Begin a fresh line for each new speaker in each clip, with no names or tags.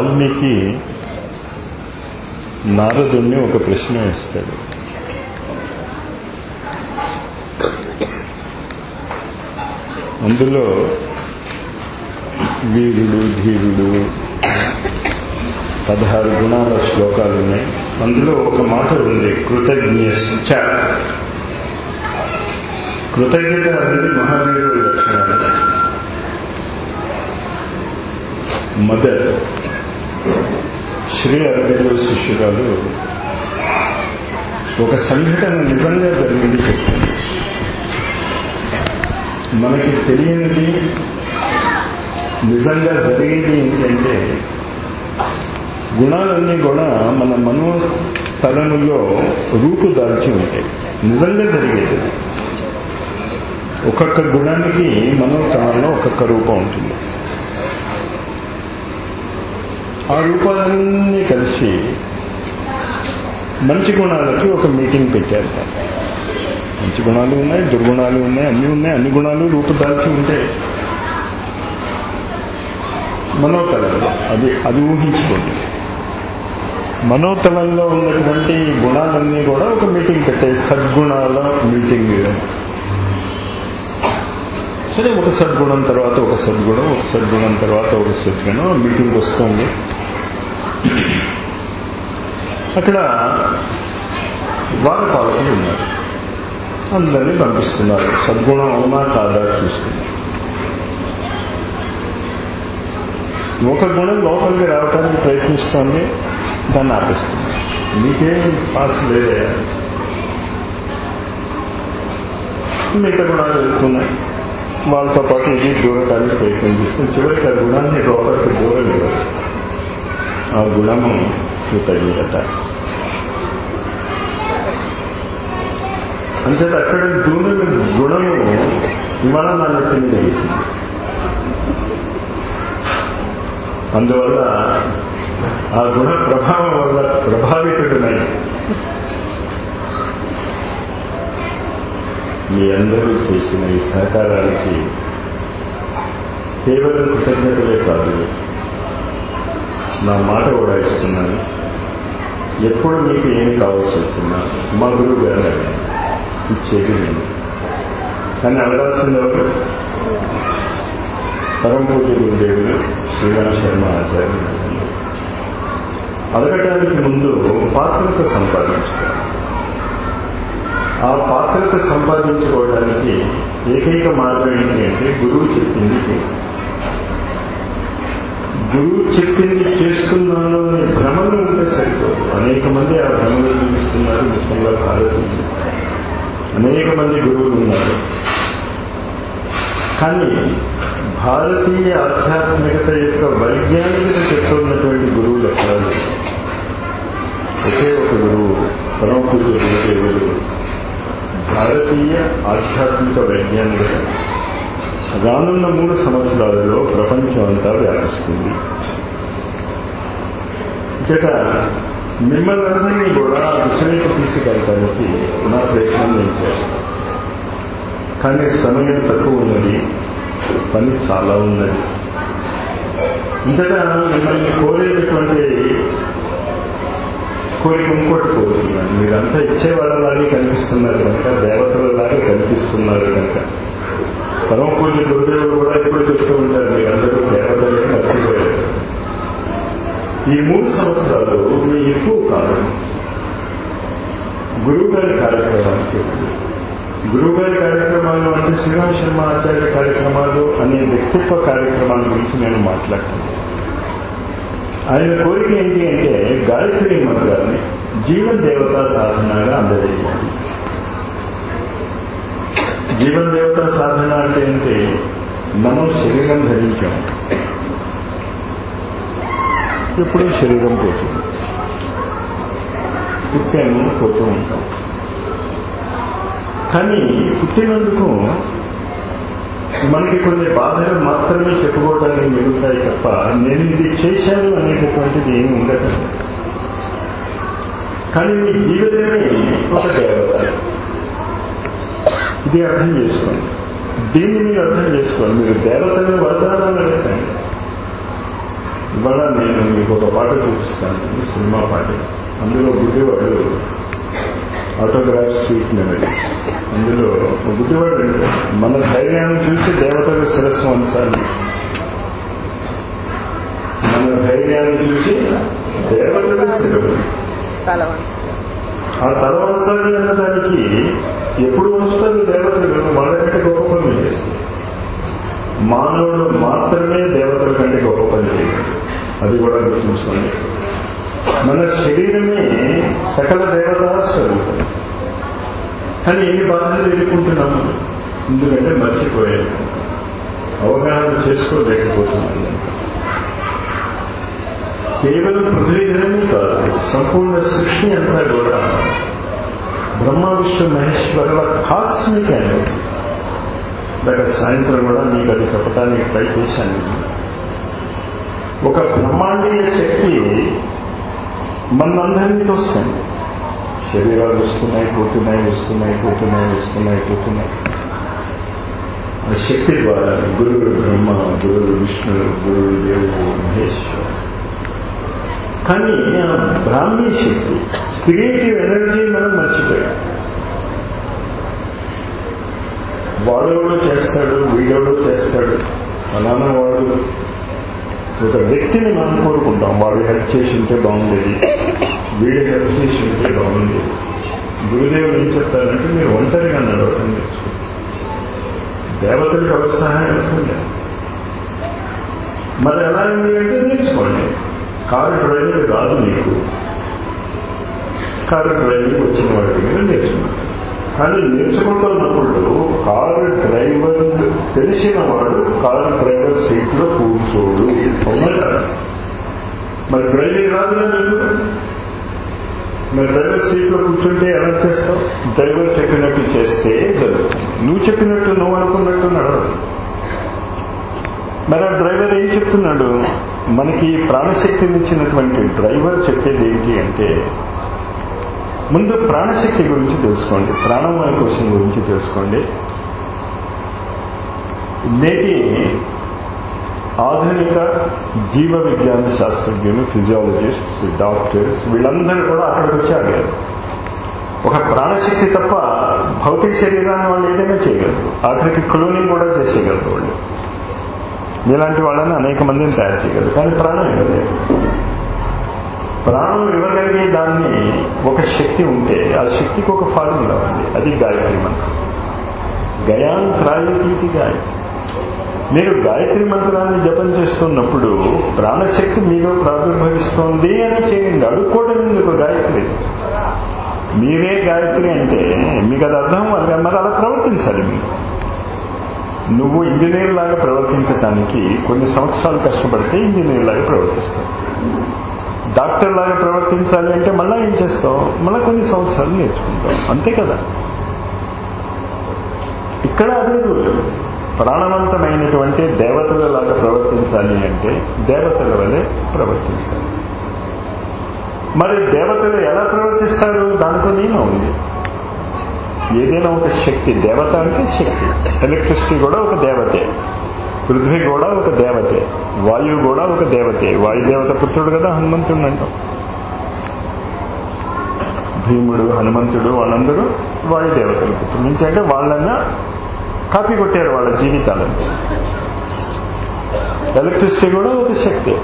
వాల్మీకి నారదుణ్ణి ఒక ప్రశ్న వేస్తాడు అందులో వీరుడు ధీరుడు పదహారు గుణాల శ్లోకాలు ఉన్నాయి అందులో ఒక మాట ఉంది కృతజ్ఞశ్చ కృతజ్ఞత అనేది మహావీరుడి లక్షణాలు మదర్ శ్రీ అరవిందో శిష్యురాలు ఒక సంఘటన నిజంగా జరిగింది చెప్తుంది మనకి తెలియనిది నిజంగా జరిగేది ఏంటంటే గుణాలన్నీ కూడా మన మనోతలములో రూపు దాల్చి ఉంటాయి నిజంగా జరిగేది ఒక్కొక్క గుణానికి మనోతలంలో ఒక్కొక్క రూపం ఉంటుంది ఆ రూపాలన్నీ కలిసి మంచి గుణాలకి ఒక మీటింగ్ పెట్టారు మంచి గుణాలు ఉన్నాయి దుర్గుణాలు ఉన్నాయి అన్నీ ఉన్నాయి అన్ని గుణాలు రూపుదాల్చి ఉంటాయి మనోతలంలో అది అది ఊహించుకోండి మనోతలంలో ఉన్నటువంటి గుణాలన్నీ కూడా ఒక మీటింగ్ పెట్టాయి సద్గుణాల మీటింగ్ సరే ఒక సద్గుణం తర్వాత ఒక సద్గుణం ఒక సద్గుణం తర్వాత ఒక సద్గుణం మీటింగ్ వస్తుంది అక్కడ వారి పాలకులు ఉన్నారు అందరినీ పంపిస్తున్నారు సద్గుణం అవునా కాదా చూస్తున్నారు ఒక గుణం లోపలికి రావడానికి ప్రయత్నిస్తోంది దాన్ని ఆపిస్తుంది మీకేం పాస్ లేదే మిగతా గుణాలు వెళ్తున్నాయి వాళ్ళతో పాటు ఇది దూరటానికి ప్రయత్నం చేస్తుంది చివరికి ఆ గుణాన్ని లోపలికి దూరం ఇవ్వదు ఆ గుణము కృతజ్ఞత అంచేత అక్కడ దూరం గుణము ఇవాళ నా నెత్తి మీద ఎక్కింది. అందువల్ల ఆ గుణ ప్రభావం వల్ల ప్రభావితుడినై మీ అందరూ చేసిన ఈ సహకారానికి కేవలం కృతజ్ఞతలే కాదు నా మాట కూడా ఇస్తున్నాను ఎప్పుడు మీకు ఏమి కావాల్సి వస్తున్నా మా గురువు గారు అడగండి. ఇచ్చేది నేను కానీ అడగాల్సింది ఎవరు పరమ పూజ గురుదేవులు శ్రీరామ్ శర్మ ఆచార్యులు అడగటానికి ముందు పాత్రత సంపాదించుకోవాలి ఆ పాత్రత సంపాదించుకోవడానికి ఏకైక మార్గం ఏంటి అంటే గురువు చెప్పింది చేయాలి. గురువు చెప్పింది చేస్తున్నాను అనే భ్రమలు ఉంటే సరిపోదు అనేక మంది ఆ భ్రమలు చూపిస్తున్నారు ముఖ్యంగా భారతీయులు అనేక మంది గురువులు ఉన్నారు కానీ భారతీయ ఆధ్యాత్మికత యొక్క వైజ్ఞానికత చెప్తున్నటువంటి గురువులు ఎక్కడా లేరు. ఒకే ఒక గురువు పరమ పూజ గురుదేవులు భారతీయ ఆధ్యాత్మిక వైజ్ఞానికత రానున్న మూడు సంవత్సరాలలో ప్రపంచం అంతా వ్యాపిస్తుంది ఇక మిమ్మల్ని అందరినీ కూడా ఆ దిశలోకి తీసుకెళ్ళటానికి నా ప్రయత్నం నేను చేస్తాను కానీ సమయం తక్కువ ఉన్నది పని చాలా ఉన్నది ఇంతగా మిమ్మల్ని కోరేటటువంటి కోరిక ఇంకోటి కోరుతున్నాను మీరంతా ఇచ్చేవాళ్ళలాగే కనిపిస్తున్నారు కనుక దేవతలలాగే కనిపిస్తున్నారు కనుక పరమ పూజ గురుదేవుడు కూడా ఎప్పుడు చెప్తూ ఉంటారు మీరందరూ దేవతలే మర్చిపోయారు ఈ మూడు సంవత్సరాలు మీ ఎక్కువ కాలం గురువు గారి కార్యక్రమానికి గురువు గారి కార్యక్రమాలు అంటే శ్రీరామ్ శర్మ ఆచార్య కార్యక్రమాలు అనే వ్యక్తిత్వ కార్యక్రమాల గురించి నేను మాట్లాడుతున్నాను ఆయన కోరిక ఏంటి అంటే గాయత్రి మంత్రాన్ని జీవన్ దేవతా సాధనగా అందజేయాలి జీవన్ దేవతా సాధన అంటే ఏంటి మనం శరీరం ధరించాం ఎప్పుడు శరీరం పోతుంది పుట్టాము పోతూ ఉంటాం కానీ పుట్టినందుకు మనకి కొన్ని బాధలు మాత్రమే చెప్పుకోవడానికి మిగులుతాయి తప్ప నేను ఇది చేశాను అనేటటువంటిది ఏమి ఉండదు కానీ మీ జీవితమే ఒక దేవత ఇది అర్థం చేసుకోండి దీన్ని మీరు అర్థం చేసుకోండి మీరు దేవతని వరదానాలు అడగండి ఇవాళ నేను మీకు ఒక పాట చూపిస్తాను సినిమా పాట అందులో గుడ్డివాడు ఆటోగ్రాఫ్ స్వీట్ మెమరీస్ అందులో గుడ్డివాడు అంటే మన ధైర్యాన్ని చూసి దేవతలు శిరస్సు వంచాలి మన ధైర్యాన్ని చూసి దేవతలు శిరస్సు ఆ తల వంచాలి అన్న దానికి ఎప్పుడు వంచుతారు దేవతలు వాళ్ళకంటే గొప్ప పనులు చేస్తారు మానవుడు మాత్రమే దేవతల కంటే గొప్ప పని చేయగలడు అది కూడా గుర్తుంచుకోండి మన శరీరమే సకల దేవతా స్వరూపం కానీ ఎన్ని బాధలు ఎదుర్కొంటున్నాము ఎందుకంటే మర్చిపోయాను అవగాహన చేసుకోలేకపోతున్నాను కేవలం పృథ్వీగ్రహమే కాదు సంపూర్ణ సృష్టి అంతా కూడా బ్రహ్మ విష్ణు మహేశ్వరుల కాస్మిక్ ఎనర్జీ దాకా సాయంత్రం కూడా మీకు అది చెప్పడానికి ట్రై చేశాను ఒక బ్రహ్మాండీయ శక్తి మనందరినీ తోస్తుంది శరీరాలు వస్తున్నాయి పోతున్నాయి వస్తున్నాయి పోతున్నాయి వస్తున్నాయి పోతున్నాయి ఆ శక్తి ద్వారా గురువు బ్రహ్మ గురువు విష్ణువు గురువు దేవుడు మహేశ్వరు కానీ ఆ బ్రాహ్మీ శక్తి క్రియేటివ్ ఎనర్జీ మనం మర్చిపోయాం వాడెవడో చేస్తాడు వీడెవడో చేస్తాడు ఫలానా వాడు ఒక వ్యక్తిని మనం కోరుకుంటాం వాడు హెల్ప్ చేసి ఉంటే బాగుండేది వీడు హెల్ప్ చేసి ఉంటే బాగుండేది గురుదేవులు ఏం చెప్తారంటే మీరు ఒంటరిగా నడవటం నేర్చుకో దేవతలకు ఎవరి సహాయం అవుతుంది మరి ఎలా ఉంది అంటే నేర్చుకోండి కారు డ్రైవింగ్ రాదు నీకు కారు డ్రైవింగ్ వచ్చిన వాడి మీద నేర్చుకున్నాడు కానీ నేర్చుకుంటున్నప్పుడు కారు డ్రైవర్ తెలిసిన వాడు కారు డ్రైవర్ సీట్లో కూర్చోడు అవునా మరి డ్రైవింగ్ రాదుగా నీకు మరి డ్రైవర్ సీట్లో కూర్చుంటే ఎలా చేస్తావు డ్రైవర్ చెప్పినట్టు చేస్తే జరుగుతుంది నువ్వు చెప్పినట్టు నువ్వు అనుకున్నట్టు నడవదు మరి ఆ డ్రైవర్ ఏం చెప్తున్నాడు మనకి ప్రాణశక్తిని ఇచ్చినటువంటి డ్రైవర్ చెప్పేది ఏంటి అంటే ముందు ప్రాణశక్తి గురించి తెలుసుకోండి ప్రాణమయ కోశం గురించి తెలుసుకోండి నేటి ఆధునిక జీవ విజ్ఞాన శాస్త్రజ్ఞులు ఫిజియాలజిస్ట్స్ డాక్టర్స్ వీళ్ళందరూ కూడా అక్కడికి వచ్చి ఆగారు ఒక ప్రాణశక్తి తప్ప భౌతిక శరీరాన్ని వాళ్ళు ఏదైనా చేయగలరు ఆఖరికి క్లోనింగ్ కూడా చేసేయగలరు వాళ్ళు ఇలాంటి వాళ్ళని అనేక మందిని తయారు చేయగలరు కానీ ప్రాణం ఇవ్వలేదు ప్రాణం ఇవ్వగలిగే దాన్ని ఒక శక్తి ఉంటే ఆ శక్తికి ఒక ఫార్ములా ఉంది అది గాయత్రి మంత్రం గయాన్ త్రాయతీతి గాయత్రి మీరు గాయత్రి మంత్రాన్ని జపం చేస్తున్నప్పుడు ప్రాణశక్తి మీలో ప్రాదుర్భవిస్తోంది అని చేయండి అడుక్కోవడం ఎందుకు గాయత్రి మీరే గాయత్రి అంటే మీకు అది అర్థం మరి అలా ప్రవర్తించాలి మీరు నువ్వు ఇంజనీర్ లాగా ప్రవర్తించడానికి కొన్ని సంవత్సరాలు కష్టపడితే ఇంజనీర్ లాగా ప్రవర్తిస్తావు డాక్టర్ లాగా ప్రవర్తించాలి అంటే మళ్ళీ ఏం చేస్తావు మళ్ళీ కొన్ని సంవత్సరాలు నేర్చుకుంటావు అంతే కదా ఇక్కడ అదే రూల్ ప్రాణవంతమైనటువంటి దేవతల లాగా ప్రవర్తించాలి అంటే దేవతల వలె ప్రవర్తించాలి మరి దేవతలు ఎలా ప్రవర్తిస్తారు దాంతో నేను ఉంది ఏదైనా ఒక శక్తి దేవత అంటే శక్తి ఎలక్ట్రిసిటీ కూడా ఒక దేవతే పృథ్వీ కూడా ఒక దేవతే వాయువు కూడా ఒక దేవతే వాయుదేవత పుత్రుడు కదా హనుమంతుడు అంటాం భీముడు హనుమంతుడు వాళ్ళందరూ వాయుదేవతల పుత్రుడు నుంచి అంటే వాళ్ళన్నా కాపీ కొట్టారు వాళ్ళ జీవితాలను ఎలక్ట్రిసిటీ కూడా ఒక శక్తి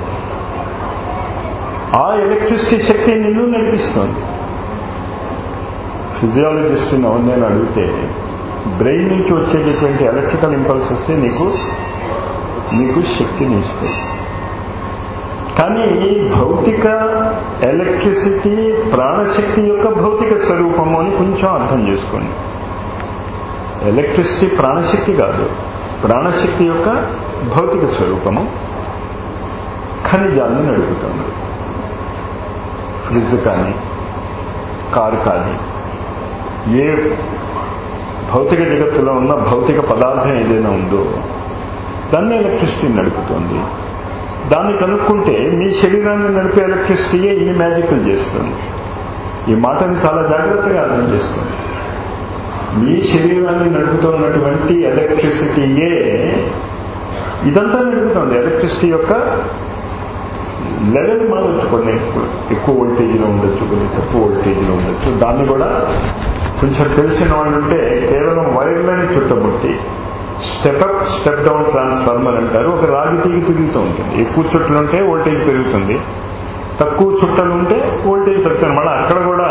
ఆ ఎలక్ట్రిసిటీ శక్తి నిన్ను నడిపిస్తుంది ఫిజియాలజిస్ట్ నేను అడిగితే బ్రెయిన్ నుంచి వచ్చేటటువంటి ఎలక్ట్రికల్ ఇంపల్సెస్ నీకు నీకు శక్తిని ఇస్తాయి కానీ భౌతిక ఎలక్ట్రిసిటీ ప్రాణశక్తి యొక్క భౌతిక స్వరూపము అని కొంచెం అర్థం చేసుకోండి ఎలక్ట్రిసిటీ ప్రాణశక్తి కాదు ప్రాణశక్తి యొక్క భౌతిక స్వరూపము ఖనిజాలను నడుపుతుంది ఫ్రిడ్జ్ కానీ కారు కానీ ఏ భౌతిక జగత్తులో ఉన్న భౌతిక పదార్థం ఏదైనా ఉందో దాన్ని ఎలక్ట్రిసిటీ నడుపుతుంది దాన్ని కనుక్కుంటే మీ శరీరాన్ని నడిపే ఎలక్ట్రిసిటీయే ఇన్ని మ్యాజిక్లు చేస్తుంది ఈ మాటని చాలా జాగ్రత్తగా అర్థం చేసుకోండి మీ శరీరాన్ని నడుపుతున్నటువంటి ఎలక్ట్రిసిటీయే ఇదంతా నడుపుతుంది ఎలక్ట్రిసిటీ యొక్క లెవెల్ మారచ్చు కొన్ని ఎక్కువ వోల్టేజ్లో ఉండొచ్చు కొన్ని తక్కువ వోల్టేజ్లో ఉండొచ్చు దాన్ని కూడా కొంచెం తెలిసిన వాళ్ళు ఉంటే కేవలం వైర్లని చుట్టముట్టి step up step down transformer అంటారు ఒక రాగి తీగి తిరుగుతూ ఉంటుంది ఎక్కువ చుట్టలు ఉంటే వోల్టేజ్ పెరుగుతుంది తక్కువ చుట్టలు ఉంటే వోల్టేజ్ తగ్గుతుంది మళ్ళీ అక్కడ కూడా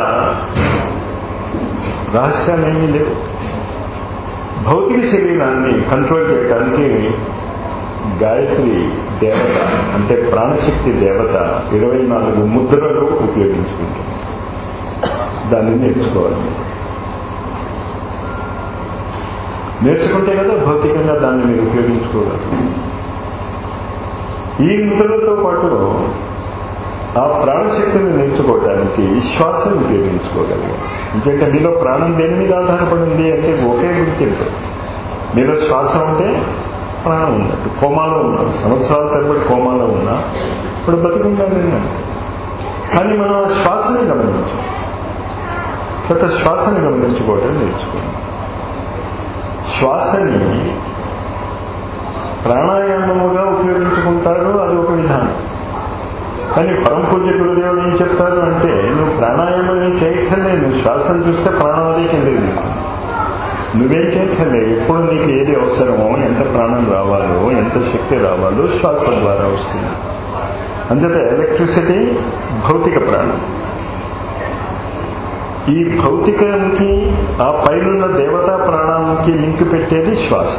రహస్యాలు ఏమీ లేవు భౌతిక శరీరాన్ని కంట్రోల్ చేయడానికి గాయత్రి దేవత అంటే ప్రాణశక్తి దేవత ఇరవై నాలుగు ముద్రలు ఉపయోగించుకుంటుంది దాన్ని నేర్చుకోవాలి నేర్చుకుంటే కదా భౌతికంగా దాన్ని మీరు ఉపయోగించుకోగలరు ఈ ముద్రలతో పాటు ఆ ప్రాణశక్తిని నేర్చుకోవడానికి శ్వాసను ఉపయోగించుకోగలిగారు ఎందుకంటే మీలో ప్రాణం దేని మీద ఆధారపడింది అంటే ఒకే గుర్తింపు మీలో శ్వాస ఉంటే ప్రాణం ఉన్నట్టు కోమాలో ఉన్నారు సంవత్సరాల తరబడి కోమాలో ఉన్నా ఇప్పుడు బతికుండాలి కానీ మనం ఆ శ్వాసని గమనించాం గత శ్వాసని గమనించుకోవడం నేర్చుకున్నాం శ్వాసని ప్రాణాయామముగా ఉపయోగించుకుంటారు అది ఒక విధానం కానీ పరమ పూజ్య గురుదేవుడు ఏం చెప్తారు అంటే నువ్వు ప్రాణాయామం ఏం చేయక్కర్లే నువ్వు శ్వాసను చూస్తే ప్రాణం అదే కిందకి దిగుతుంది నువ్వేం చేయక్కర్లే ఎప్పుడు నీకు ఏది అవసరమో ఎంత ప్రాణం రావాలో ఎంత శక్తి రావాలో శ్వాస ద్వారా వస్తుంది అంతేత ఎలక్ట్రిసిటీ భౌతిక ప్రాణం ఈ భౌతికానికి ఆ పైనున్న దేవతా ప్రాణానికి లింక్ పెట్టేది శ్వాస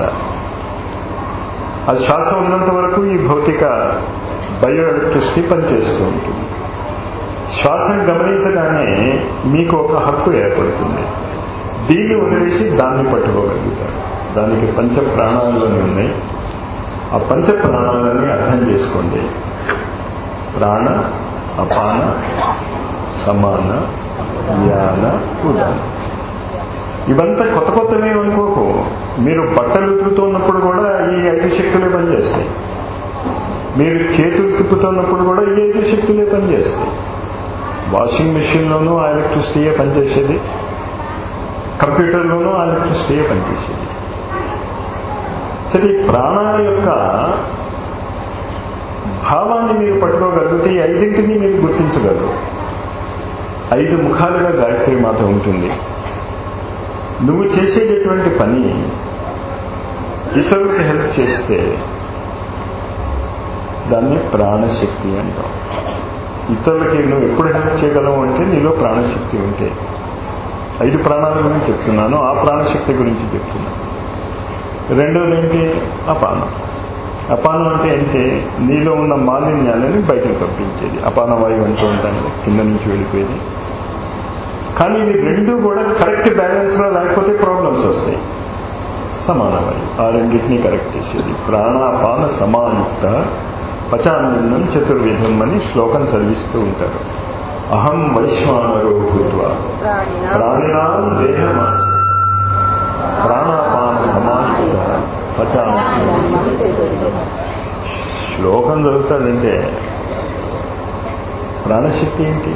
ఆ శ్వాస ఉన్నంత వరకు ఈ భౌతిక బయో ఎలక్ట్రిసిటీ పనిచేస్తూ ఉంటుంది శ్వాసను గమనించగానే మీకు ఒక హక్కు ఏర్పడుతుంది దీన్ని వదిలేసి దాన్ని పట్టుకోగలుగుతారు దానికి పంచ ప్రాణాలని ఉన్నాయి ఆ పంచ ప్రాణాలని అర్థం చేసుకోండి ప్రాణ అపాన సమాన జ్ఞాన ఉదాన ఇవంతా కొత్త కొత్తవే అనుకోకు మీరు బట్టలు ఉతుకుతున్నప్పుడు కూడా ఈ ఐదు శక్తులే పనిచేస్తాయి మీరు చేతులు తిప్పుతున్నప్పుడు కూడా ఈ ఐదు శక్తులే పనిచేస్తాయి వాషింగ్ మెషిన్లోనూ ఆ ఎలక్ట్రిసిటీయే పనిచేసేది కంప్యూటర్లోనూ ఆ ఎలక్ట్రిసిటీయే పనిచేసేది సరే ప్రాణాల యొక్క భావాన్ని మీరు పట్టుకోగలిగితే ఈ ఐదింటిని మీరు గుర్తించగలరు ఐదు ముఖాలుగా గాయత్రి మాత ఉంటుంది నువ్వు చేసేటటువంటి పని ఇతరులకు హెల్ప్ చేస్తే దాన్ని ప్రాణశక్తి అంటాం ఇతరులకి నువ్వు ఎప్పుడు హెల్ప్ చేయగలవు అంటే నీలో ప్రాణశక్తి ఉంటే ఐదు ప్రాణాల గురించి చెప్తున్నాను ఆ ప్రాణశక్తి గురించి చెప్తున్నాను రెండోది ఏంటి అపానం అపానం అంటే ఏంటి నీలో ఉన్న మాలిన్యాలని బయటకు పంపించేది అపాన వాయువు అంటూ ఉంటాను కింద నుంచి వెళ్ళిపోయేది కానీ ఇవి రెండు కూడా కరెక్ట్ బ్యాలెన్స్లో లేకపోతే ప్రాబ్లమ్స్ వస్తాయి సమానమని ఆ రెండింటినీ కరెక్ట్ చేసేది ప్రాణాపాన సమాయుక్త పచానందం చతుర్విధం అని శ్లోకం చదివిస్తూ ఉంటారు అహం వైశ్వానరో భూత్వ ప్రాణినాం దేహమాస ప్రాణాపాన సమాయుక్త పచానందం శ్లోకం చదువుతాడంటే ప్రాణశక్తి ఏంటి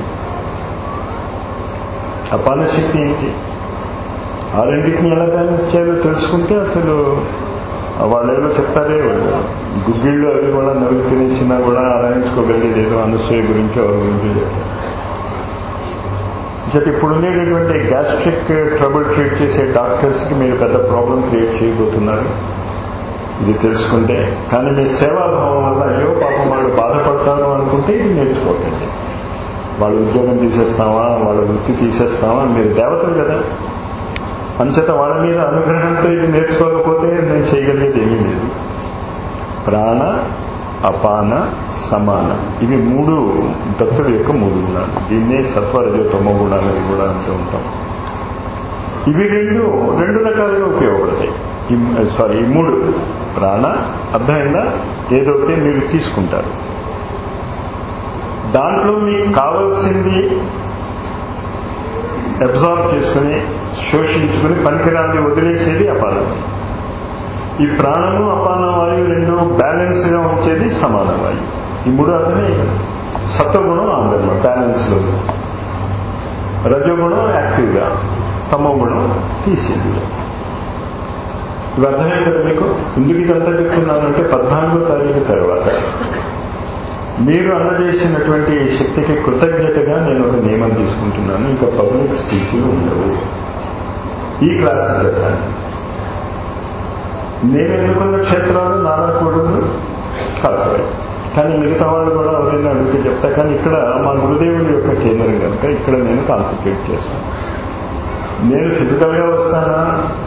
అపానశక్తి ఏంటి ఆ రెండింటిని ఎలా బ్యాలెన్స్ చేయాలో తెలుసుకుంటే అసలు వాళ్ళేదో చెప్తారే గుగ్గిళ్ళు అవి కూడా నలుగు తినేసినా కూడా ఆరాయించుకోగలిగేది ఏదో అనసూయ గురించి ఎవరి గురించి చెప్తారు అంటే ఇప్పుడు ఉండేటటువంటి గ్యాస్ట్రిక్ ట్రబుల్ ట్రీట్ చేసే డాక్టర్స్కి మీరు పెద్ద ప్రాబ్లం క్రియేట్ చేయబోతున్నారు ఇది తెలుసుకుంటే కానీ మీ సేవాభావం వల్ల అయ్యో పాపం వాళ్ళు బాధపడతారు అనుకుంటే ఇది నేర్చుకోకండి వాళ్ళ ఉద్యోగం తీసేస్తామా వాళ్ళ వృత్తి తీసేస్తామా మీరు దేవతలు కదా అంచేత వాళ్ళ మీద అనుగ్రహంతో ఇది నేర్చుకోకపోతే నేను చేయగలిగేది ఏమీ లేదు ప్రాణ అపాన సమాన ఇవి మూడు దత్తుల యొక్క మూడు గుణాలు దీన్నే సత్వరజో తమో గుణాలు కూడా అంటూ ఉంటాం ఇవి రెండు రెండు రకాలుగా ఉపయోగపడతాయి సారీ ఈ మూడు ప్రాణ అర్థమైందా ఏదైతే మీరు తీసుకుంటారు దాంట్లో మీకు కావాల్సింది అబ్జార్బ్ చేసుకుని శోషించుకుని పనికిరాన్ని వదిలేసేది అపానం ఈ ప్రాణము అపాన వాయువు రెండు బ్యాలెన్స్ గా ఉంచేది సమాన వాయువు ఈ మూడు అర్థమే సత్వగుణం ఆందోళన బ్యాలెన్స్ లో రజోగుణం యాక్టివ్గా తమో గుణం తీసేది ఇవి అర్థమైంది కదా మీకు ఎందుకు ఇదంతా చెప్తున్నానంటే పద్నాలుగో తారీఖు తర్వాత మీరు అందజేసినటువంటి ఈ శక్తికి కృతజ్ఞతగా నేను ఒక నియమం తీసుకుంటున్నాను ఇంకా పబ్లిక్ స్పీచ్లు ఉండవు ఈ క్లాస్ చెప్తాను నేను ఎన్నుకున్న క్షేత్రాలు నారాయణకూడదు కాకపోయి కానీ మిగతా వాళ్ళు కూడా ఎవరైనా అడిగితే చెప్తా కానీ ఇక్కడ మా గురుదేవుడి యొక్క కేంద్రం కనుక ఇక్కడ నేను కాన్సన్ట్రేట్ చేస్తాను నేను ఫిజికల్గా వస్తానా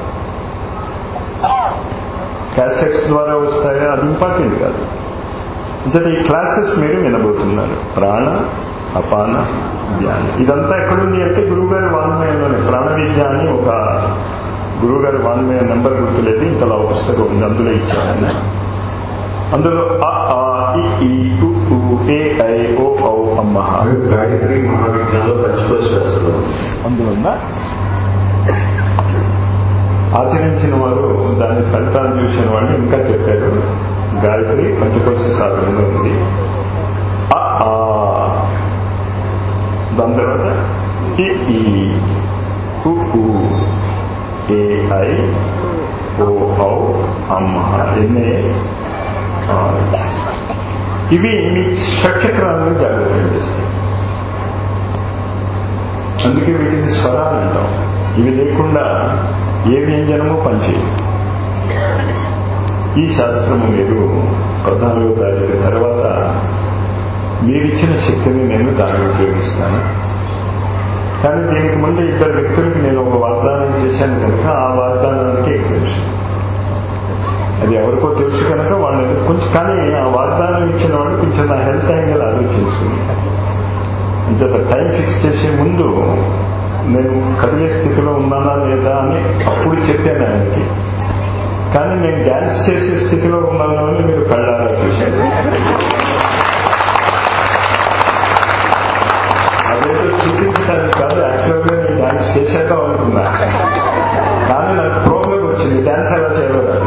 క్యాసెట్స్ ద్వారా వస్తాయా అది ఇంపార్టెంట్ కాదు అంటే ఈ క్లాసెస్ మీరు వినబోతున్నారు ప్రాణ అపాన ధ్యానం ఇదంతా ఎక్కడుంది అంటే గురువుగారి వాంగ్మయంలోనే ప్రాణ విద్య అని ఒక గురువుగారి వాంగ్మయ నెంబర్ గుర్తులేదు ఇంతలా ఒక పుస్తకం ఉంది అందులో ఇచ్చాను అందులో అ ఆ ఇ ఈ ఉ ఊ ఏ ఐ ఓ ఔ అమ్మహ
గాయత్రి మహావిజ్ఞానంలో పంచకోశాస్త్రంలో
అందులో ఉందా ఆచరించిన వారు దాని ఫలితాలు చూసిన వాళ్ళు ఇంకా చెప్పారు గాయత్రి పంచకోశ శాస్త్రంలో ఉంది అ ఆ దాని తర్వాత ఇ ఈ ఉ ఊ ఏ ఐ ఓ ఔ అమ్మ ఎన్నే ఆరు. ఇవి మీ షట్చక్రాలను జాగ్రత్త చేస్తాయి అందుకే వీటిని స్వరాలు అంటాం ఇవి లేకుండా ఏ వ్యంజనము పనిచేయదు ఈ శాస్త్రము మీరు పద్నాలుగో తారీఖు తర్వాత మీరిచ్చిన శక్తిని నేను దాన్ని ఉపయోగిస్తాను కానీ దీనికి ముందు ఇద్దరు వ్యక్తులకి నేను ఒక వాగ్దానం చేశాను కనుక ఆ వాగ్దానానికి ఎగ్జామ్షన్ అది ఎవరికో తెలుసు కనుక వాళ్ళని కొంచెం కానీ ఆ వాగ్దానం ఇచ్చిన వాళ్ళు కొంచెం నా హెల్త్ యాంగిల్ ఆలోచించుకుని ఇంత టైం ఫిక్స్ చేసే ముందు నేను కదిలే స్థితిలో ఉన్నానా లేదా అని అప్పుడు చెప్పాను ఆయనకి కానీ నేను డ్యాన్స్ చేసే స్థితిలో ఉన్నాను అని మీరు కళ్ళారా చూశాను అదేదో చూపించడానికి కాదు యాక్చువల్గా నేను డ్యాన్స్ చేశాక అనుకున్నా కానీ నాకు ప్రోగ్రామ్ వచ్చింది డ్యాన్స్ ఎలా చేయాలో రాదు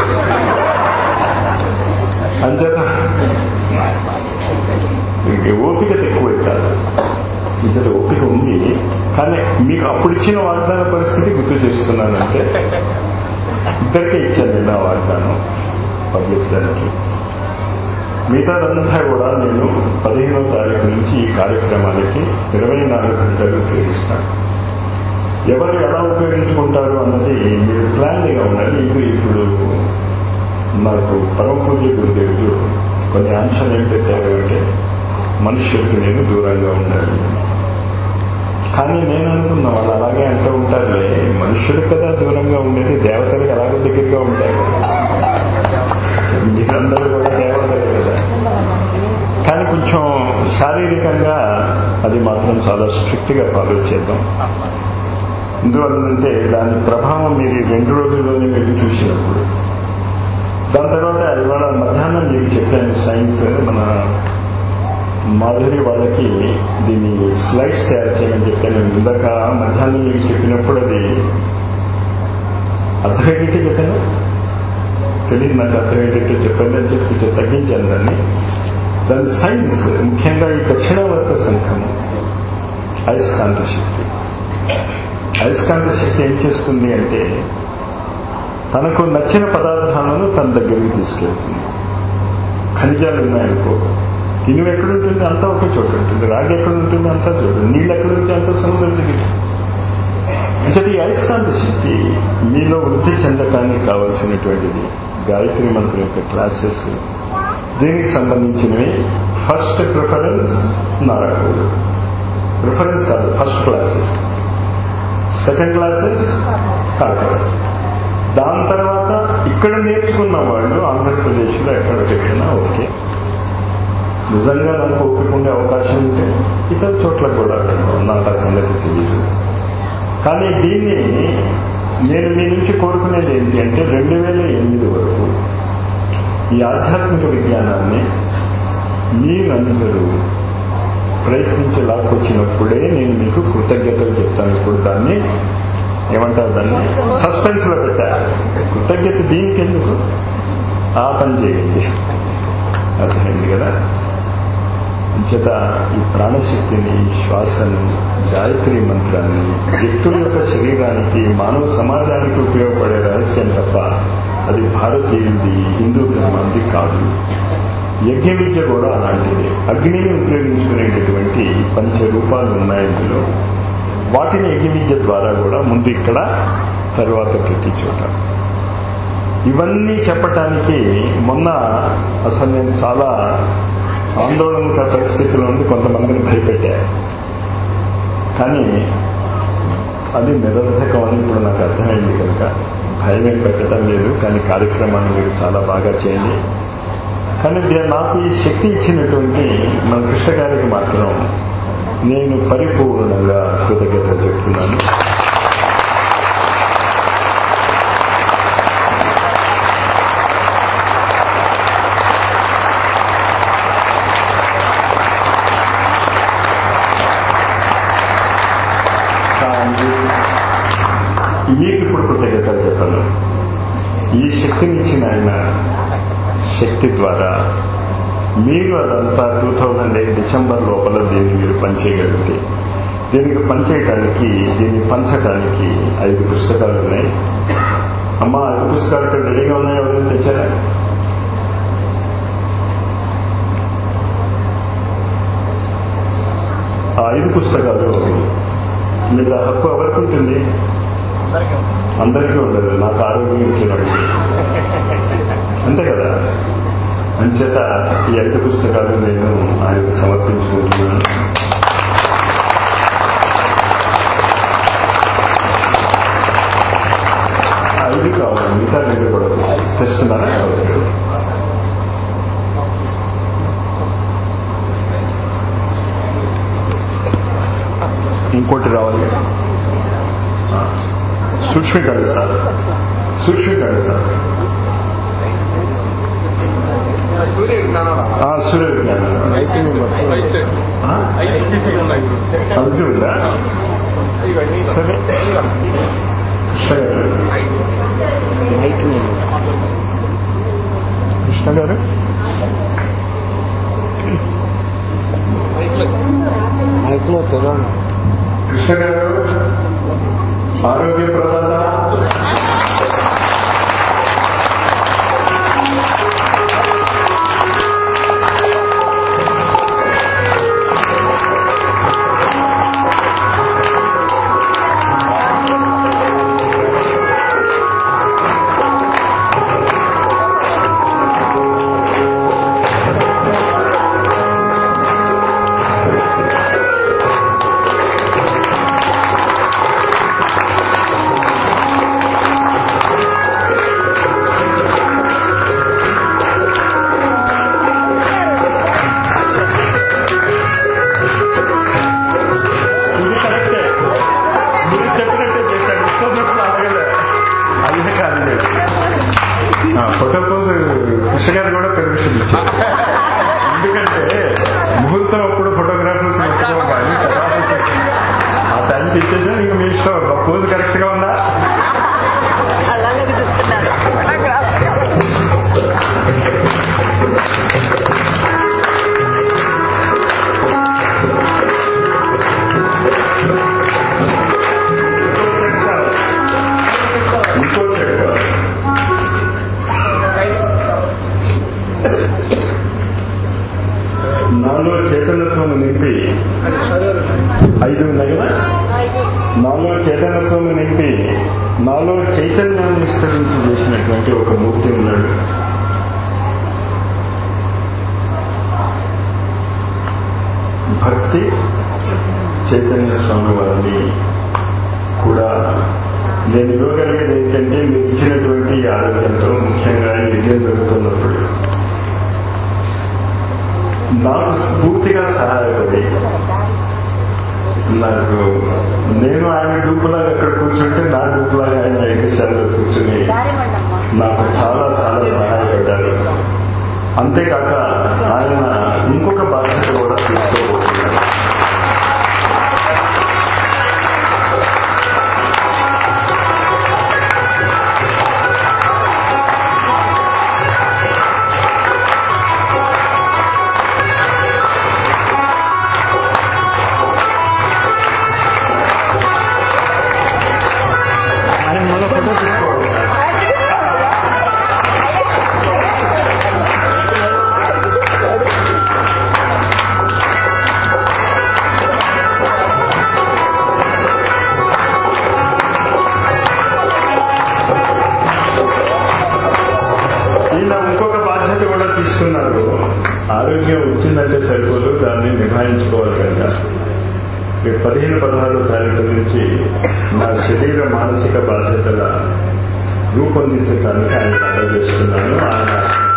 అంచేత ఇంక ఓపిక ఎక్కువ కాదు ఇంత ఓపిక ఉంది కానీ మీకు అప్పుడు ఇచ్చిన వాగ్దాన పరిస్థితి గుర్తు చేస్తున్నానంటే ఇద్దరికే ఇచ్చాను నేను ఆ వాగ్దానం పబ్లిక్ దానికి మిగతాదంతా కూడా నేను పదిహేనవ తారీఖు నుంచి ఈ కార్యక్రమాలకి ఇరవై నాలుగు గంటలు ఉపయోగిస్తాను ఎవరు ఎలా ఉపయోగించుకుంటారు అన్నది మీరు ప్లాన్గా ఉండాలి ఇది ఇప్పుడు నాకు పరమ పూజ గురుదేవుడు కొన్ని అంశాలు ఏం పెట్టారు అంటే మనుషులకి నేను దూరంగా ఉండాలి కానీ నేను అనుకున్న వాళ్ళు అలాగే అంటూ ఉంటారులే మనుషులు కదా దూరంగా ఉండేది దేవతలకు ఎలాగో దగ్గరగా ఉంటాయి మీరందరూ కూడా దేవతలు కదా కానీ కొంచెం శారీరకంగా అది మాత్రం చాలా స్ట్రిక్ట్గా ఫాలో చేద్దాం ఎందువల్లంటే దాని ప్రభావం మీరు ఈ రెండు రోజుల్లోనే మీరు చూసినప్పుడు దాని తర్వాత ఇవాళ మధ్యాహ్నం మీకు చెప్పాను సైన్స్ మన మాధురి వాళ్ళకి దీన్ని స్లైడ్స్ తయారు చేయమని చెప్పాను ఇందాక మధ్యాహ్నం మీకు చెప్పినప్పుడు అది అర్థమయ్యేటట్టు చెప్పాను తెలియదు నాకు అర్థమయ్యేటట్టు చెప్పండి అని చెప్పి కొంచెం తగ్గించాను దాన్ని దాని సైన్స్ ముఖ్యంగా ఈ దక్షిణావర్త సంఘము అయస్కాంత శక్తి అయస్కాంత శక్తి ఏం చేస్తుంది అంటే తనకు నచ్చిన పదార్థాలను తన దగ్గరికి తీసుకెళ్తుంది ఖనిజాలు ఉన్నాయనుకో ఇనుము ఎక్కడుంటుంది అంతా ఒక చోట ఉంటుంది రాగి ఎక్కడ ఉంటుంది అంతా చోట నీళ్ళు ఎక్కడ ఉంటుంది అంతా సముద్రం దగ్గర అంటే ఈ అయస్కాంత శక్తి మీలో వృద్ధి చెందటానికి కావాల్సినటువంటిది గాయత్రి మంత్రం యొక్క క్లాసెస్ దీనికి సంబంధించినవి ఫస్ట్ ప్రిఫరెన్స్ నారాయణుడు ప్రిఫరెన్స్ కాదు ఫస్ట్ క్లాసెస్ సెకండ్ క్లాసెస్ కాకర దాని తర్వాత ఇక్కడ నేర్చుకున్న వాళ్ళు ఆంధ్రప్రదేశ్లో ఎక్కడ పెట్టినా ఓకే నిజంగా నాకు ఒప్పుకుండే అవకాశం ఉంటే ఇతర చోట్ల కూడా నాకు ఆ సంగతి తెలియదు కానీ దీన్ని నేను మీ నుంచి కోరుకునేది ఏంటి అంటే రెండు వేల ఎనిమిది వరకు ఈ ఆధ్యాత్మిక విజ్ఞానాన్ని మీరందరూ ప్రయత్నించి లాక్కొచ్చినప్పుడే నేను మీకు కృతజ్ఞతలు చెప్తాను ఇప్పుడు దాన్ని ఏమంటారు దాన్ని సస్పెన్స్ లో పెట్టా కృతజ్ఞత దీనికి ఎందుకు ఆ పని చేయండి అర్థమైంది కదా అంచేత ఈ ప్రాణశక్తిని శ్వాసను గాయత్రి మంత్రాన్ని వ్యక్తుల యొక్క శరీరానికి మానవ సమాజానికి ఉపయోగపడే రహస్యం తప్ప అది భారతీయుది హిందూ ధర్మానికి కాదు యజ్ఞ విద్య కూడా అలాంటిది అగ్నిని ఉపయోగించుకునేటటువంటి పంచ రూపాలు ఉన్నాయి ఇందులో వాటిని యజ్ఞ విద్య ద్వారా కూడా ముందు ఇక్కడ తర్వాత ప్రతి చోట ఇవన్నీ చెప్పటానికి మొన్న అసలు నేను చాలా ఆందోళనక పరిస్థితుల్లో ఉంది కొంతమందిని భయపెట్టారు కానీ అది నిరర్ధకం అని ఇప్పుడు నాకు అర్థమైంది కనుక భయమే పెట్టడం లేదు కానీ కార్యక్రమాన్ని మీరు చాలా బాగా చేయండి కానీ దే- నాకు ఈ శక్తి ఇచ్చినటువంటి మన కృష్ణ గారికి మాత్రం నేను పరిపూర్ణంగా కృతజ్ఞతలు చెప్తున్నాను కానీ మీకు ఇప్పుడు కృతజ్ఞతలు చెప్పాను ఈ శక్తినిచ్చిన ఆయన శక్తి ద్వారా మీరు అదంతా టూ థౌజండ్ ఎయిట్ డిసెంబర్ లోపల దీన్ని మీరు పనిచేయగలిగితే దీనికి పనిచేయటానికి దీన్ని పంచడానికి ఐదు పుస్తకాలు ఉన్నాయి అమ్మ ఐదు పుస్తకాలు ఇక్కడ రెడీగా ఉన్నాయి ఎవరైనా తెచ్చారా ఆ ఐదు పుస్తకాలు మీద హక్కు ఎవరికి ఉంటుంది అందరికీ ఉండదు నాకు ఆరోగ్యం ఇచ్చిన వాడికి. అంతే కదా అంచేత ఈ ఐదు పుస్తకాలు నేను ఆయనకు సమర్పించుకుంటున్నాను ఐదు కావాలి మిగతా రెండు కూడా తెస్తున్నారా ఇంకోటి రావాలి సూక్ష్మీకరణ సార్ సూక్ష్మీకరణ సార్
సూర్య విజ్ఞానం
ఆ, సూర్య విజ్ఞానం ఆ? అది ఉందా
ఇవన్నీ
సరే కృష్ణ గారు కృష్ణ గారు కృష్ణ గారు ఆరోగ్య ప్రదాత ఇది కరెక్టే మీరు చెప్పినట్టే చేశారు ఇష్టం అడగలే అది కాదు లేదు. ఆ, ఫోటో పోజ్ కృష్ణ గారు కూడా పెర్మిషన్ ఇచ్చారు ఎందుకంటే ముహూర్తం అప్పుడు ఫోటోగ్రాఫర్స్ ముట్టుకోవాలి కానీ తర్వాత ఆ టైంకి ఇచ్చేసాం ఇంక మీ ఇష్టం పోజ్ కరెక్ట్ గా ఉందా
అలాగే చూస్తున్నాడు
ఇంకో సెట్ కావాలి. నాలో చైతన్యత్వం నింపి ఐదు ఉన్నాయి కదా నాలో చైతన్యత్వం నింపి నాలో చైతన్యాన్ని విస్తరించి చేసినటువంటి ఒక మూర్తి ఉన్నాడు భక్తి చైతన్య స్వామి వారిని కూడా నేను ఇవ్వగలిగేది ఏంటంటే మీరు ఇచ్చినటువంటి ఈ ఆరోగ్యంతో ముఖ్యంగా ఈ విజయం జరుగుతున్నప్పుడు నాకు స్ఫూర్తిగా సహాయపడి నాకు నేను ఆయన డూపులాగా అక్కడ కూర్చుంటే నా డూపులాగా ఆయన ఎగ్జిస్టాల్లో కూర్చుని నాకు చాలా చాలా సహాయపడ్డారు అంతేకాక ఆయన ఇంకొక బాధ్యత కూడా తీసుకోబోతున్నారు ఆయన మన ఫోటో తీసుకోవాలి నిభాయించుకోవాలి కనుక ఈ పదిహేను పదహారు తారీఖు నుంచి నా శరీర మానసిక బాధ్యతల రూపొందించడానికి ఆయన ఆర్డర్ చేస్తున్నాను ఆయన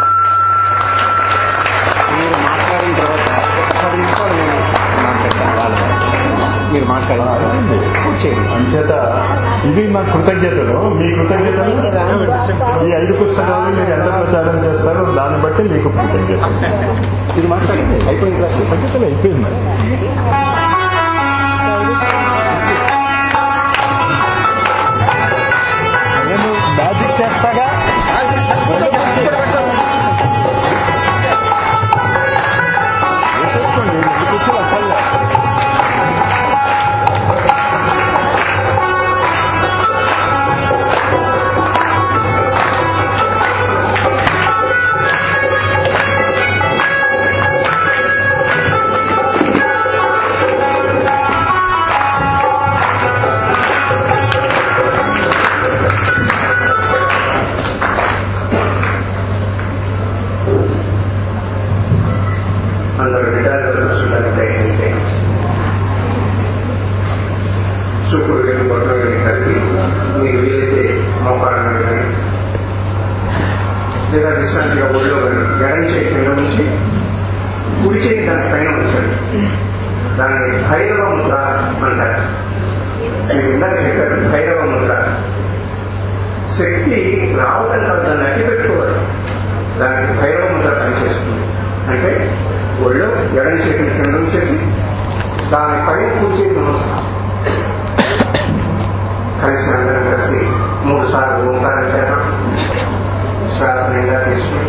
మీరు మాట్లాడిన తర్వాత ఒక పది నిమిషాలు నేను మాట్లాడతాను వాళ్ళ మీరు మాట్లాడిన తర్వాత పూర్తి చేయండి
అంచేత ఇది నా కృతజ్ఞతలు మీ కృతజ్ఞతలు ఈ ఐదు పుస్తకాలు మీరు ఎంత ప్రచారం చేస్తారో దాన్ని బట్టి మీకు కృతజ్ఞత
మీరు మాట్లాడండి అయిపోయింది కదా
కృతజ్ఞతలు అయిపోయింది మరి. నేను మ్యాజిక్ చేస్తాగా వేసేసుకోండి, ఇది కూర్చోవాలి అక్కర్లే.
అందరూ విధాలుగా చూడడానికి ప్రయత్నం చేయండి చూపుడు వెళ్ళి బొట్టలు వెళ్ళి కలిపి మీకు వీలైతే మోకాళ్ళ మీద కానీ లేదా విశ్రాంతిగా ఒడిలో కానీ ఎడం చేయి కింద నుంచి కుడి చేయి దాని పైన ఉంచండి దాన్ని భైరవ ముద్ర అంటారు మీకు ఇందాక చెప్పారు భైరవ ముద్ర శక్తి రావడం కాదు దాన్ని అట్టి పెట్టుకోవాలి దానికి భైరవ ముద్ర పనిచేస్తుంది అంటే ఒళ్ళు ఎడం చేతిని కింద ఉంచేసి దాని పైన కూర్చేది నమస్కారం కలిసి అందరం కలిసి మూడు సార్లు ఓంకారం చేద్దాం శ్వాస నిండా తీసుకుని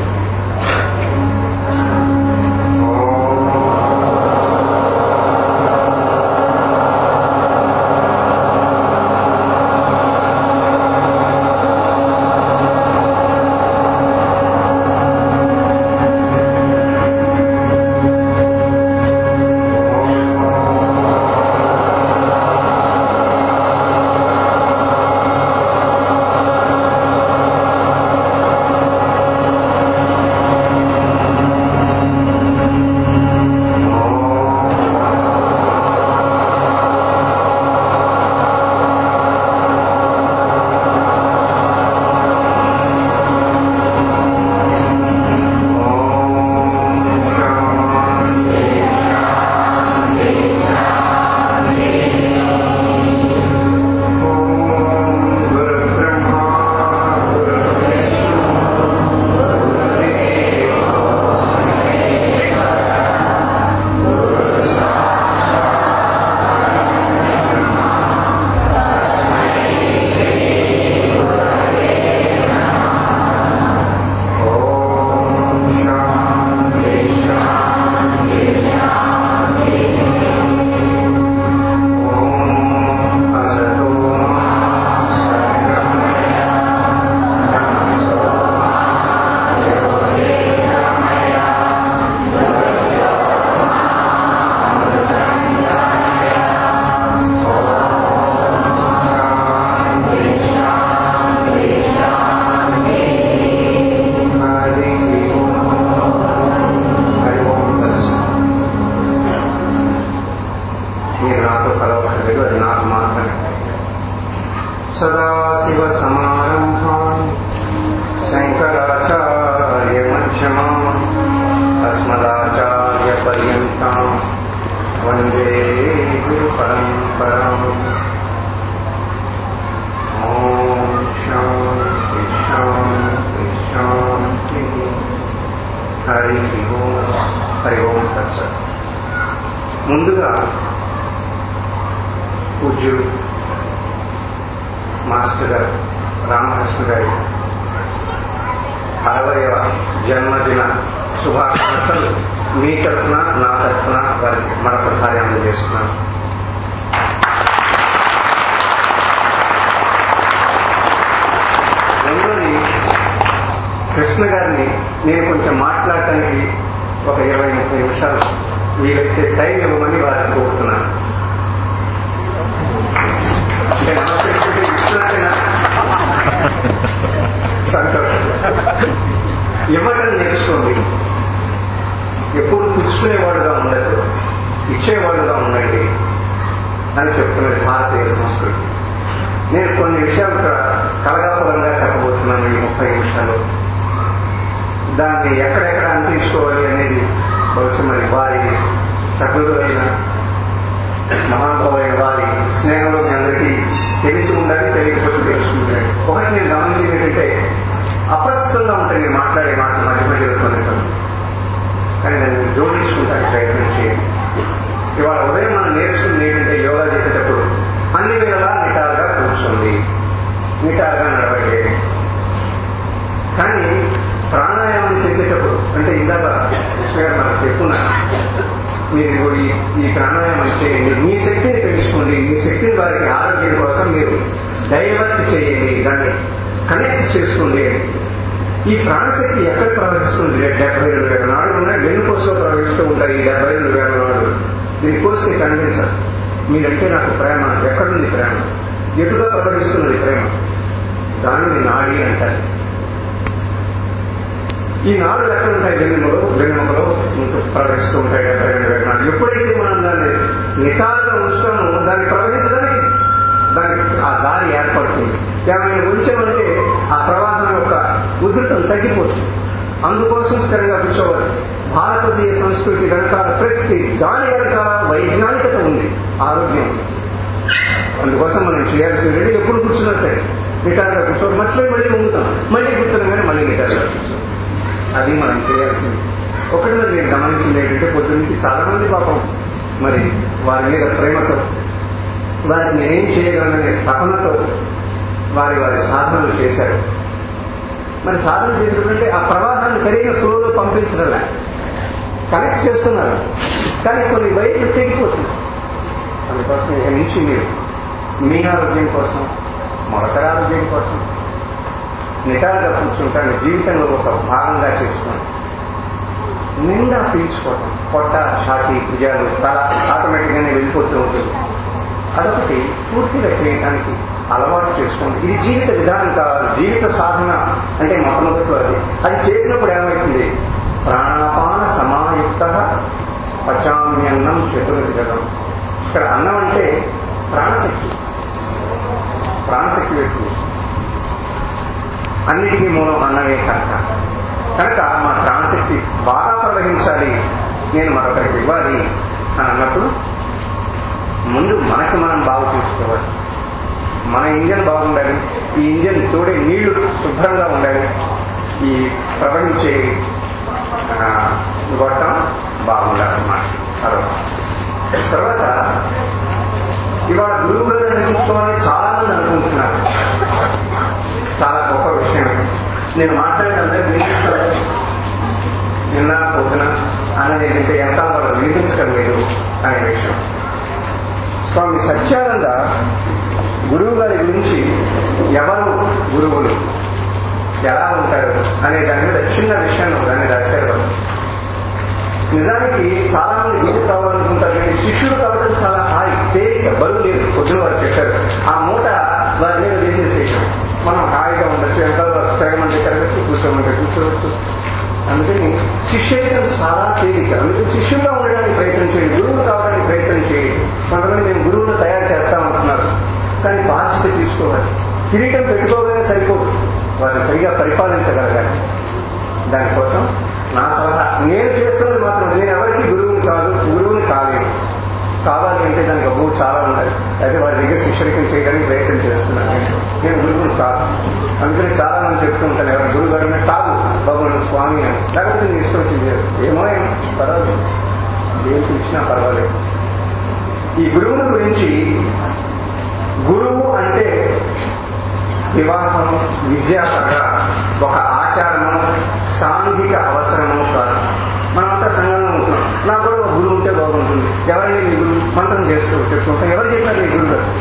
మీరు నాతో కలవక్కర్లేదు అది నాకు మాత్రమే సదాశివ సమారంభాం శంకరాచార్య మధ్యమా అస్మదాచార్య పర్యంతం వందే గురు పరంపరాం ఓం శాంతి శాంతి శాంతి హరి ఓం హరి ఓం తత్సత్ ముందుగా పూజ్యుడు మాస్టర్ గారు రామకృష్ణ గారి అరవయవ జన్మదిన శుభాకాంక్షలు మీ తరఫున నా తరఫున వారికి మరొకసారి అందజేస్తున్నాను రెండోది కృష్ణ గారిని నేను కొంచెం మాట్లాడటానికి ఒక ఇరవై ముప్పై నిమిషాలు వీలైతే టైం ఇవ్వమని వారిని కోరుతున్నాను అంటే నమస్తే చెప్పి ఇచ్చినట్టేనా? సంతోషం ఇవ్వటం నేర్చుకోండి ఎప్పుడు పుచ్చుకునేవాడుగా ఉండదు ఇచ్చేవాళ్ళుగా ఉండండి అని చెప్తున్నది భారతీయ సంస్కృతి నేను కొన్ని విషయాలు ఇక్కడ కలగాపులంగా చెప్పబోతున్నాను ఈ ముప్పై నిమిషాలు దాన్ని ఎక్కడెక్కడ అందించుకోవాలి అనేది బహుశా మరి వారి సభ్యులు అయిన మహానుభావులైన వారి స్నేహంలో మీ అందరికీ తెలిసి ఉండాలి తెలియకపోతే తెలుసుకుంటాడు ఒకటి నేను గమనించింది ఏంటంటే అప్రస్తుతంగా ఉంటాయి నేను మాట్లాడే మాటలు మధ్య మధ్యలో కొన్ని కొన్ని. కానీ దాన్ని జోడించుకుంటానికి ప్రయత్నం చేయండి ఇవాళ ఉదయం మనం నేర్చుకుంది ఏంటంటే యోగా చేసేటప్పుడు అన్ని వేళలా నిటారుగా కూర్చోండి నిటారుగా నడవండి కానీ ప్రాణాయామం చేసేటప్పుడు అంటే ఇందాక కృష్ణ గారు మనకు చెప్పున్నారు మీరు ఇప్పుడు ఈ- ఈ ప్రాణాయామం చేయండి మీ శక్తిని పెంచుకోండి మీ శక్తిని వారికి ఆరోగ్యం కోసం మీరు డైవర్ట్ చేయండి దాన్ని కనెక్ట్ చేసుకోండి ఈ ప్రాణశక్తి ఎక్కడ ప్రవహిస్తుంది డెబ్బై రెండు వేల నాడు ఉన్నాయి వెన్నుకోసలో ప్రవహిస్తూ ఉంటాయి ఈ డెబ్బై రెండు వేల నాడు దీని కోరిక కనిపించాలి మీరంటే నాకు ప్రేమ ఎక్కడుంది ప్రేమ ఎటుగా ప్రవహిస్తున్నది ప్రేమ దానిని నాడి అంటారు ఈ నాలుగు ఎక్కడ ఉంటాయి వెన్నెములో వెన్నెముకలో ఇంకా ప్రవహిస్తూ ఉంటాయి డెబ్బై రెండు వేల నాడు ఎప్పుడైతే మనం దాన్ని నిటారుగా ఉంచుతామో దాన్ని ప్రవహించడానికి దానికి ఆ దారి ఏర్పడుతుంది ఏమైనా ఉంచామంటే ఆ ప్రవాహం యొక్క ఉధృతం తగ్గిపోతుంది అందుకోసం స్థిరంగా కూర్చోవాలి భారతీయ సంస్కృతి వెనకాల ప్రతి దాని వెనకాల వైజ్ఞానికత ఉంది ఆరోగ్యం ఉంది. అందుకోసం మనం చేయాల్సింది ఏంటి? ఎప్పుడు కూర్చున్నా సరే నిటారుగా కూర్చోవాలి మర్చిపోయి మళ్ళీ ఉంగుతాం మళ్ళీ కూర్చున్నాగానే మళ్ళీ నిటారుగా కూర్చోవాలి అది మనం చేయాల్సింది ఒకటి మరి నేను గమనించింది ఏంటంటే పొద్దు నుంచి చాలా మంది పాపం మరి వారి మీద ప్రేమతో వారికి నేనేం చేయగలననే తపనతో వారి వారి సాధనలు చేశారు మరి సాధన చేసినటువంటి ఆ ప్రవాహాన్ని సరైన ఫ్లోలో పంపించడంలే కనెక్ట్ చేస్తున్నారు కానీ కొన్ని వైపులు తెగిపోతుంది అందుకోసం ఇక నుంచి మీరు మీ ఆరోగ్యం కోసం మరొకరి ఆరోగ్యం కోసం నిటారుగా కూర్చుంటాను జీవితంలో ఒక భాగంగా చేసుకోండి నిండా పీల్చుకోవటం పొట్ట ఛాతీ భుజాలు తల ఆటోమేటిక్గానే వెళ్ళిపోతూ ఉంటుంది అదొకటి పూర్తిగా చేయడానికి అలవాటు చేసుకోండి ఇది జీవిత విధానం కావాలి జీవిత సాధన అంటే మొట్టమొదటిలో అది అది చేసినప్పుడు ఏమవుతుంది ప్రాణాపాన సమాయుక్త పచామ్యన్నం చతుర్విధం ఇక్కడ అన్నం అంటే ప్రాణశక్తి ప్రాణశక్తి వ్యక్తి అన్నిటికీ మూలం అన్నమే కనుక కనుక మా ప్రాణశక్తి బాగా ప్రవహించాలి నేను మరొకరికి ఇవ్వాలి అని అన్నప్పుడు ముందు మనకు మనం బాగు చూసుకోవాలి మన ఇంజన్ బాగుండాలి ఈ ఇంజన్ తోడే నీళ్లు శుభ్రంగా ఉండాలి ఈ ప్రవహించే ఆ, గొట్టం బాగుండాలన్నమాట తర్వాత తర్వాత ఇవాళ గురువు గారు అనిపించుకోవాలని చాలా మంది అనుకుంటున్నారు చాలా గొప్ప విషయం ఇది. నేను మాట్లాడినంటే వినిపిస్తాను నిన్న పొద్దున అన్నది ఏంటంటే ఎంత వాళ్ళు వినిపించడం లేదు అనే విషయం స్వామి సత్యానంద గురువు గారి గురించి ఎవరు గురువులు ఎలా ఉంటారు అనే దాని మీద చిన్న విషయాన్ని దాన్ని రాశారు వాళ్ళు. నిజానికి చాలా మంది గురువు కావాలనుకుంటారు కానీ శిష్యుడు కావడం చాలా హాయి తేలిక బరువు లేదు పొద్దున వారు చెప్పారు ఆ మూట వారి మీద వేసేసేయటం మనం హాయిగా ఉండొచ్చు ఎంత తిరగమంటే తిరగచ్చు కూర్చోమంటే కూర్చోవచ్చు అందుకని శిష్యుడికం చాలా తేలిక అందుకని శిష్యుల్లో ఉండడానికి ప్రయత్నం చేయండి గురువులు కావడానికి ప్రయత్నం చేయండి కొంతమంది మేము గురువులు తయారు చేస్తామంటున్నారు కానీ బాధ్యత తీసుకోవాలి కిరీటం పెట్టుకోగానే సరిపోదు వారిని సరిగా పరిపాలించగలగాలి దానికోసం నా సలహా నేను చేస్తున్నది మాత్రం నేను ఎవరికి గురువుని కాదు గురువుని కాలేదు కావాలి అంటే దానికి అబ్బు చాలా ఉండాలి అయితే వారి దగ్గర శిష్యరికం చేయడానికి ప్రయత్నం చేస్తున్నాను నేను. నేను గురువుని కాదు అందుకని చాలా మంది చెప్తూ ఉంటాను ఎవరు గురువు గారు కాదు భగవాన్ స్వామి అని లేకపోతే నీ ఇష్టం వచ్చింది ఏమో ఏమో పర్వాలేదు ఏం ఇచ్చినా పర్వాలేదు ఈ గురువుని గురించి గురువు అంటే వివాహం విద్యాపర ఒక ఆచారము సాంఘిక అవసరము కాదు మనమంతా సంఘంలో ఉంటున్నాం నాకు కూడా ఒక గురువు ఉంటే బాగుంటుంది ఎవరైనా నీ గురువు మంత్రం చేస్తూ చెప్పుకుంటాం ఎవరు చెప్పారు నీ గురువు గారు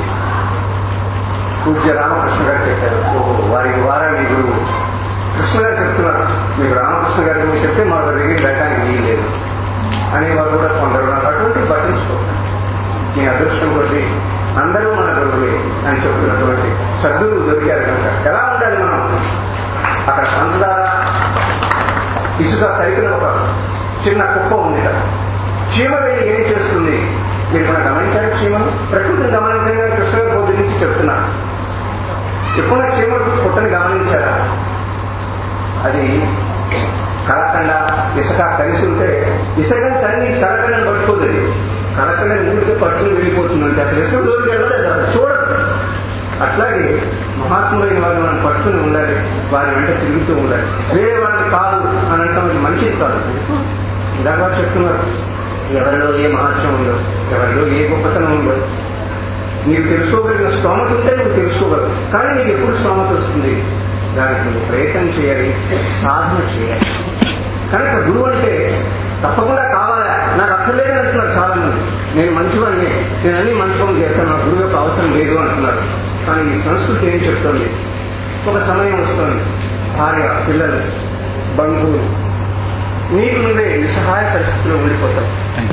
పూజ్య రామకృష్ణ గారు చెప్పారు ఓహో వారికి వారా నీ గురువు కృష్ణ గారు చెప్తున్నారు మీకు రామకృష్ణ గారి గురించి చెప్తే మా దగ్గర వెళ్ళడానికి వీలు లేదు అనేవారు కూడా కొందరు ఉన్నారు అటువంటి పట్టించుకోకండి మీ అదృష్టం కొద్ది అందరూ మన గురువులే అని చెప్తున్నటువంటి సద్గురువు దొరికారు కనుక ఎలా ఉండాలి మనం అక్కడ పంచదార ఇసుక కలిపిన ఒక చిన్న కుప్ప ఉంది కదా చీమ వెళ్ళి ఏం చేస్తుంది మీరు కూడా గమనించారు చీమను ప్రకృతిని గమనించగా కృష్ణ పొద్దు నుంచి చెప్తున్నారు ఎప్పుడైనా చీమలు పుట్టని గమనించారా అది కలకండ ఇసుక కలిసి ఉంటే ఇసుకని తన్ని కలకండని పట్టుకోదు అది కలకండని ఊరికే పట్టుకుని వెళ్ళిపోతుంది అంటే అసలు ఇసుక దూరికి వెళ్ళదు అది అసలు చూడదు అట్లాగే మహాత్ములైన వారిని మనం పట్టుకుని ఉండాలి వారి వెంట తిరుగుతూ ఉండాలి వేరే వాళ్ళని కాదు అని అంటాం ఇది మంచిది కాదు ఇందాక చెప్తున్నారు ఎవరిలో ఏ మహత్యం ఉందో ఎవరిలో ఏ గొప్పతనం ఉందో నీకు తెలుసుకోగలిగిన స్తోమత ఉంటే నువ్వు తెలుసుకోగలవు కానీ నీకు ఎప్పుడు స్తోమత వస్తుంది దానికి నువ్వు ప్రయత్నం చేయాలి సాధన చేయాలి కనుక గురువు అంటే తప్పకుండా కావాలా నాకు అక్కర్లేదని అంటున్నారు చాలా మంది నేను మంచివాడిని నేను అన్ని మంచి పనులు చేస్తాను నాకు గురువు యొక్క అవసరం లేదు అంటున్నారు కానీ ఈ సంస్కృతి ఏం చెప్తుంది ఒక సమయం వస్తుంది భార్య పిల్లలు బంధువులు నీకు నువ్వే నిస్సహాయ పరిస్థితిలో ఉండిపోతావు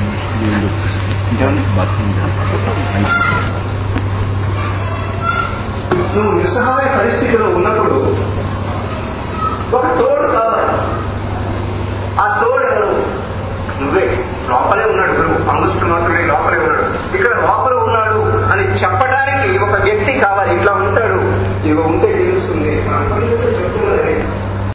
నువ్వు నిస్సహాయ పరిస్థితిలో ఉన్నప్పుడు ఒక తోడు కావాలి ఆ తోడు ఎవరు నువ్వే లోపలే ఉన్నాడు గురువు అంగుష్ట మాత్రుడే లోపలే ఉన్నాడు ఇక్కడ లోపల ఉన్నాడు అని చెప్పడానికి ఒక